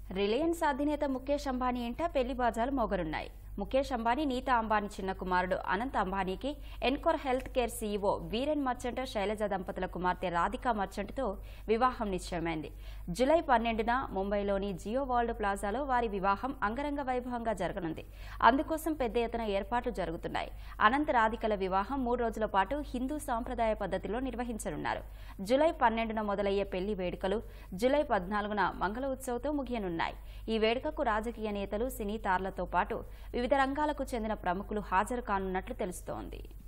Reliance అధినేత ముఖేష్ అంబానీ ఇంట పెళ్లి బాజాలు మోగనున్నాయి ముఖేష్ అంబానీ నీతా అంబానీ చిన్న కుమారుడు అనంత్ అంబానీకి Encore health care CEO Viren Merchant Shailaja దంపతుల కుమార్తె రాధికా మర్చెంట్తో వివాహం నిశ్చయమైంది జూలై పన్నెండున ముంబైలోని జియో వరల్డ్ ప్లాజాలో వారి వివాహం అంగరంగ వైభవంగా జరగనుంది అందుకోసం పెద్ద ఎత్తున ఏర్పాట్లు జరుగుతున్నాయి అనంత్ రాధికల వివాహం మూడు రోజుల పాటు హిందూ సాంప్రదాయ పద్ధతిలో నిర్వహించనున్నారు జూలై పన్నెండున మొదలయ్యే పెళ్లి వేడుకలు జూలై పద్నాలుగున మంగళ ఉత్సవ్తో ముగియనున్నాయి ఈ వేడుకకు రాజకీయ నేతలు సినీ తారలతో పాటు వివిధ రంగాలకు చెందిన ప్రముఖులు హాజరు కానున్నట్లు తెలుస్తోంది